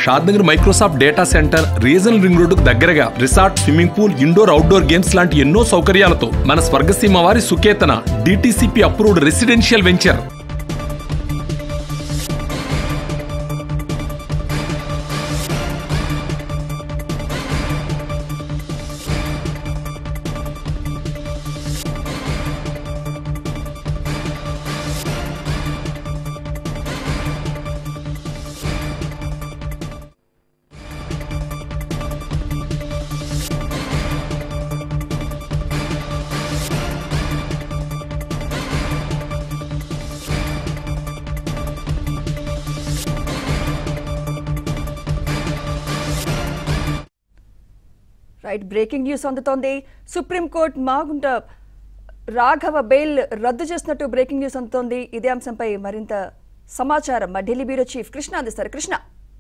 Shadnagar Microsoft data centre regional ring రోడ్డుకు దగ్గరగా resort swimming pool indoor outdoor games లాంటి ఎన్నో సౌకర్యాలతో మన స్వర్గసీమ వారి Suketana DTCP approved residential venture right breaking news అందుతోంది సుప్రీంకోర్టు మాగుంట రాఘవ బెయిల్ రద్దు చేసినట్టు బ్రేకింగ్ న్యూస్ అందుతోంది ఇదే అంశంపై మరింత సమాచారం మా ఢిల్లీ బ్యూరో చీఫ్ కృష్ణ అందిస్తారు కృష్ణ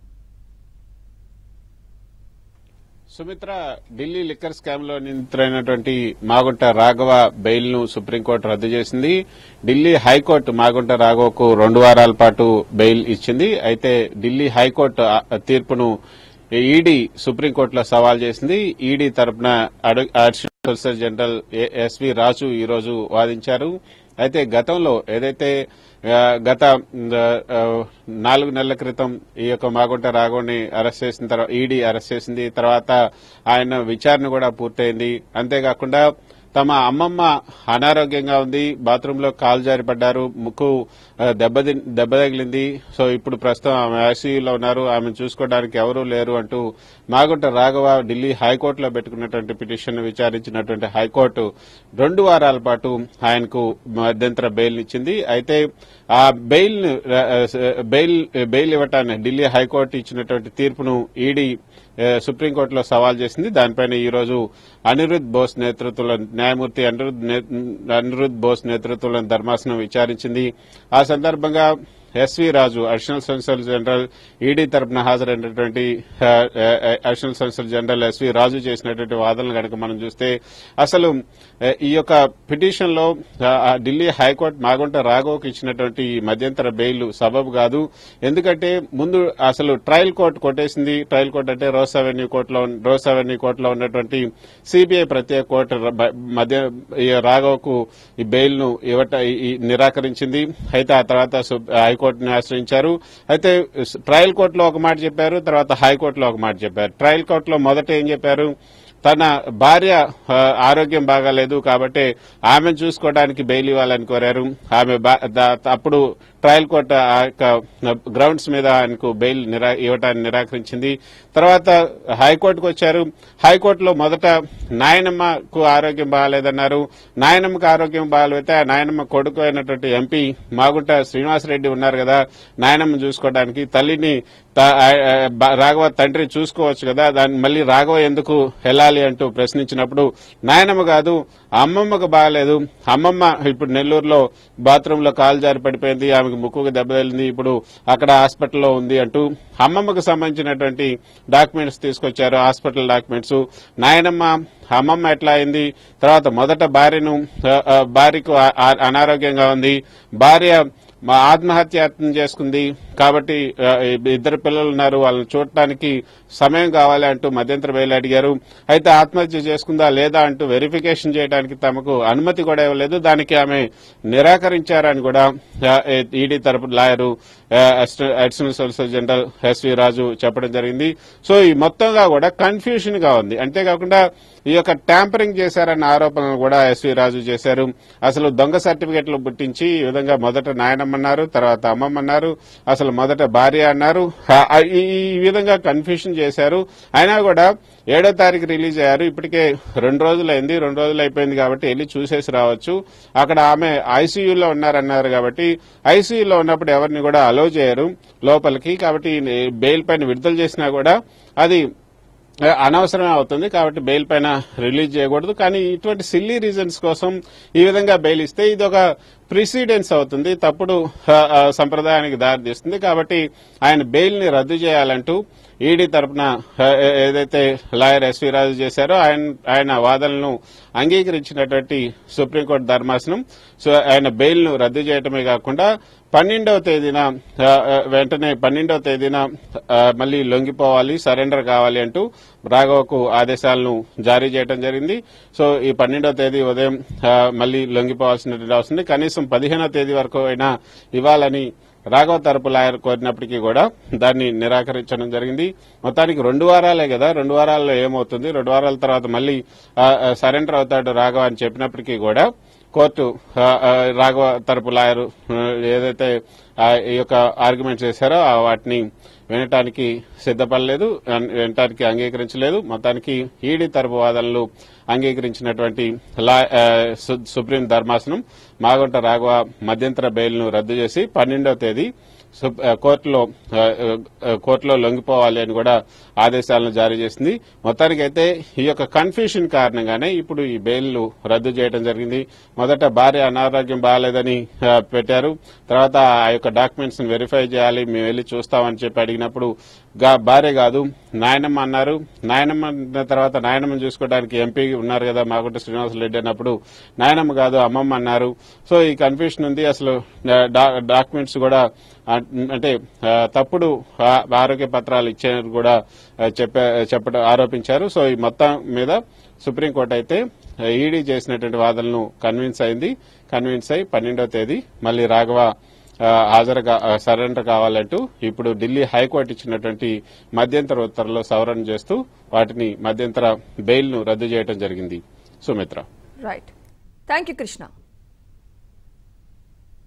సుమిత్ర ఢిల్లీ లిక్కర్ స్కామ్ లో నిందితులైనటువంటి మాగుంట రాఘవ బెయిల్ ను సుప్రీంకోర్టు రద్దు చేసింది ఢిల్లీ హైకోర్టు మాగుంట రాఘవకు రెండు వారాల పాటు బెయిల్ ఇచ్చింది అయితే ఢిల్లీ హైకోర్టు ఆ తీర్పును ఈడీ సుప్రీంకోర్టులో సవాల్ చేసింది ఈడీ తరపున అడి- అడిషనల్ సొలిసిటర్ జనరల్ ఏ- ఎస్వి రాజు ఈ రోజు వాదించారు అయితే గతంలో ఏదైతే ఆ, గత ఆ, నాలుగు నెలల క్రితం ఈ యొక్క మాగుంట రాఘవని అరెస్ట్ చేసిన తర్వాత ఈడీ అరెస్ట్ చేసింది తర్వాత ఆయన విచారణ కూడా పూర్తయింది అంతేకాకుండా తమ అమ్మమ్మ అనారోగ్యంగా ఉంది బాత్రూమ్ లో కాలు జారి పడ్డారు ముక్కు ఆ, దెబ్బతి దెబ్బ తగిలింది సో ఇప్పుడు ప్రస్తుతం ఆమె ఐసీయూలో ఉన్నారు ఆమెను చూసుకోవడానికి ఎవరూ లేరు అంటూ మాగుంట రాఘవ ఢిల్లీ హైకోర్టులో పెట్టుకున్నటువంటి పిటిషన్ విచారించినటువంటి హైకోర్టు రెండు వారాల పాటు ఆయనకు మధ్యంతర బెయిల్ ఇచ్చింది అయితే ఆ బెయిల్ బెయిల్ బెయిల్ ఇవ్వటాన్ని ఢిల్లీ హైకోర్టు ఇచ్చినటువంటి తీర్పును ఈడీ ఏ, సుప్రీంకోర్టులో సవాల్ చేసింది దానిపైన ఈ రోజు అనిరుద్ బోస్ నేతృత్వంలో న్యాయమూర్తి అనిరుద్ నే- అనిరుద్ బోస్ నేతృత్వంలో ధర్మాసనం విచారించింది ఆ సందర్భంగా SV Raju additional solicitor general ED తరపున హాజరైనటువంటి ఆ, ఆ, additional solicitor general SV Raju చేసినటువంటి వాదనలు కనుక మనం చూస్తే అసలు ఆ, ఈ యొక్క పిటిషన్ లో ఆ, ఆ ఢిల్లీ హైకోర్టు మాగుంట రాఘవకు ఇచ్చినటువంటి ఈ మధ్యంతర బెయిల్ సబబు కాదు ఎందుకంటే ముందు అసలు ట్రయల్ కోర్టు కొట్టేసింది ట్రయల్ కోర్టు అంటే రోస్ అవెన్యూ కోర్టులో రోస్ అవెన్యూ కోర్టులో ఉన్నటువంటి సిబిఐ ప్రత్యేక కోర్టు ర- బ- మధ్య ఈ రాఘవకు ఈ బెయిల్ ను ఇవ్వట ఈ- ఈ నిరాకరించింది అయితే ఆ తర్వాత సుప్- హైకోర్టుని ఆశ్రయించారు అయితే స్- ట్రయల్ కోర్టులో ఒక మాట చెప్పారు తర్వాత హైకోర్టులో ఒక మాట చెప్పారు ట్రయల్ కోర్టులో మొదట ఏం చెప్పారు తన భార్య ఆ, ఆరోగ్యం బాగాలేదు కాబట్టి ఆమెను చూసుకోవడానికి బెయిల్ ఇవ్వాలని కోరారు ఆమె బా- దా- అప్పుడు ట్రయల్ కోర్టు ఆ యొక్క గ్రౌండ్స్ మీద ఆయనకు బెయిల్ నిరా ఇవ్వటాన్ని నిరాకరించింది తర్వాత హైకోర్టుకు వచ్చారు హైకోర్టులో మొదట నాయనమ్మకు ఆరోగ్యం బాగాలేదన్నారు నాయనమ్మకు ఆరోగ్యం బాగాలేకపోతే ఆ నాయనమ్మ కొడుకు అయినటువంటి ఎంపీ మాగుంట శ్రీనివాసరెడ్డి ఉన్నారు కదా నాయనమ్మ చూసుకోవడానికి తల్లిని త- ఆ- ఆ- బ- రాఘవ తండ్రి చూసుకోవచ్చు కదా దాన్ని మళ్ళీ రాఘవ ఎందుకు వెళ్ళాలి అంటూ ప్రశ్నించినప్పుడు నాయనమ్మ కాదు అమ్మమ్మకు బాగలేదు అమ్మమ్మ ఇప్పుడు నెల్లూరులో బాత్రూమ్ లో కాలు జారి పడిపోయింది ఆమెకు ముక్కుకు దెబ్బ తగిలింది ఇప్పుడు అక్కడ హాస్పిటల్లో ఉంది అంటూ అమ్మమ్మకు సంబంధించినటువంటి డాక్యుమెంట్స్ తీసుకొచ్చారు హాస్పిటల్ డాక్యుమెంట్స్ నాయనమ్మ అమ్మమ్మ ఎట్లా అయింది తర్వాత మొదట భార్యను ఆ, ఆ, భార్యకు ఆ- ఆ- అనారోగ్యంగా ఉంది భార్య మా ఆత్మహత్యాయత్నం చేసుకుంది కాబట్టి ఆ, ఇద్దరు పిల్లలు ఉన్నారు వాళ్ళని చూడటానికి సమయం కావాలి అంటూ మధ్యంతర బయలు అడిగారు అయితే ఆత్మహత్య చేసుకుందా లేదా అంటూ వెరిఫికేషన్ చేయడానికి తమకు అనుమతి కూడా ఇవ్వలేదు దానికి ఆమె నిరాకరించారని కూడా ఈడీ తరపు లాయరు ఆ, assistant- additional solicitor general SV Raju చెప్పడం జరిగింది సో ఈ మొత్తంగా కూడా కన్ఫ్యూషన్ గా ఉంది అంతేకాకుండా ఈ యొక్క ట్యాంపరింగ్ చేశారన్న ఆరోపణలు కూడా ఎస్వి రాజు చేశారు అసలు దొంగ సర్టిఫికెట్లు పుట్టించి ఈ విధంగా మొదట నాయనమ్మన్నారు తర్వాత అమ్మమ్మన్నారు అసలు మొదట భార్య అన్నారు ఆ- ఆ- ఈ ఈ విధంగా కన్ఫ్యూషన్ చేశారు అయినా కూడా ఏడో తారీఖు రిలీజ్ అయ్యారు ఇప్పటికే రెండు రోజులు అయింది రెండు రోజులు అయిపోయింది కాబట్టి వెళ్ళి చూసేసి రావచ్చు అక్కడ ఆమె ఐసీయూలో ఉన్నారన్నారు కాబట్టి ఐసీయూలో ఉన్నప్పుడు ఎవరిని కూడా అలో చేయరు లోపలికి కాబట్టి బెయిల్ పైన విడుదల చేసినా కూడా అది అనవసరమే అవుతుంది కాబట్టి బెయిల్ పైన రిలీజ్ చేయకూడదు కానీ ఇటువంటి సిల్లీ రీజన్స్ కోసం ఈ విధంగా బెయిల్ ఇస్తే ఇది ఒక ప్రిసిడెన్స్ అవుతుంది తప్పుడు ఆ, ఆ, సంప్రదాయానికి దారితీస్తుంది కాబట్టి ఆయన బెయిల్ ని రద్దు చేయాలంటూ ఈడీ తరపున ఆ, ఏ- ఏదైతే లాయర్ ఎస్వి రాజు చేశారో ఆయన ఆయన వాదనలను అంగీకరించినటువంటి సుప్రీంకోర్టు ధర్మాసనం సో ఆయన బెయిల్ ను రద్దు చేయటమే కాకుండా పన్నెండవ తేదీన ఆ, ఆ, వెంటనే పన్నెండవ తేదీన ఆ, మళ్ళీ లొంగిపోవాలి సరెండర్ కావాలి అంటూ రాఘవకు ఆదేశాలను జారీ చేయడం జరిగింది సో ఈ పన్నెండవ తేదీ ఉదయం ఆ, మళ్ళీ లొంగిపోవాల్సినటువంటి అవసరం ఉంది కనీసం పదిహేనవ తేదీ వరకు అయినా ఇవ్వాలని రాఘవ తరపు లాయర్ కోరినప్పటికీ కూడా దాన్ని నిరాకరించడం జరిగింది మొత్తానికి రెండు వారాలే కదా రెండు వారాల్లో ఏమవుతుంది రెండు వారాల తర్వాత మళ్ళీ ఆ, ఆ, సరెండర్ అవుతాడు రాఘవ అని చెప్పినప్పటికీ కూడా కోర్టు ఆ, ఆ, రాఘవ తరపు లాయర్ ఆ, ఏదైతే ఆ, ఈ యొక్క ఆర్గ్యుమెంట్ చేశారో ఆ వాటిని వినటానికి సిద్ధపడలేదు అన్- వినటానికి అంగీకరించలేదు మొత్తానికి ఈడీ తరపు వాదనలు అంగీకరించినటువంటి లా ఆ, సు- సుప్రీం ధర్మాసనం మాగుంట రాఘవ మధ్యంతర బెయిల్ను రద్దు చేసి పన్నెండవ తేదీ సుప్- ఆ, కోర్టులో ఆ, ఆ, కోర్టులో లొంగిపోవాలి అని కూడా ఆదేశాలను జారీ చేసింది మొత్తానికైతే ఈ యొక్క కన్ఫ్యూషన్ కారణంగానే ఇప్పుడు ఈ బెయిల్ను రద్దు చేయడం జరిగింది మొదట భార్య అనారోగ్యం బాగాలేదని ఆ, పెట్టారు తర్వాత ఆ యొక్క డాక్యుమెంట్స్ వెరిఫై చేయాలి మేము వెళ్లి చూస్తామని చెప్పి అడిగినప్పుడు గా- భార్య కాదు నాయనమ్మ అన్నారు నాయనమ్మ అన్న తర్వాత నాయనమ్మని చూసుకోవడానికి ఎంపీ ఉన్నారు కదా మాగుంట శ్రీనివాస రెడ్డి అన్నప్పుడు నాయనమ్మ కాదు అమ్మమ్మ అన్నారు సో ఈ కన్ఫ్యూషన్ ఉంది అసలు డాక్యుమెంట్స్ కూడా ఆ- అంటే ఆ, తప్పుడు ఆ, ఆరోగ్య పత్రాలు ఇచ్చారని కూడా ఆ, చెప్ప చెప్పడం ఆరోపించారు సో ఈ మొత్తం మీద సుప్రీంకోర్టు అయితే ఈడీ చేసినటువంటి వాదనలను కన్విన్స్ అయింది కన్విన్స్ అయి పన్నెండవ తేదీ మళ్ళీ రాఘవ ఆ, హాజరు కా- ఆ, సరెండర్ కావాలంటూ ఇప్పుడు ఢిల్లీ హైకోర్టు ఇచ్చినటువంటి మధ్యంతర ఉత్తర్వులో సవరణ చేస్తూ వాటిని మధ్యంతర బెయిల్ ను రద్దు చేయడం జరిగింది Sumitra right thank you Krishna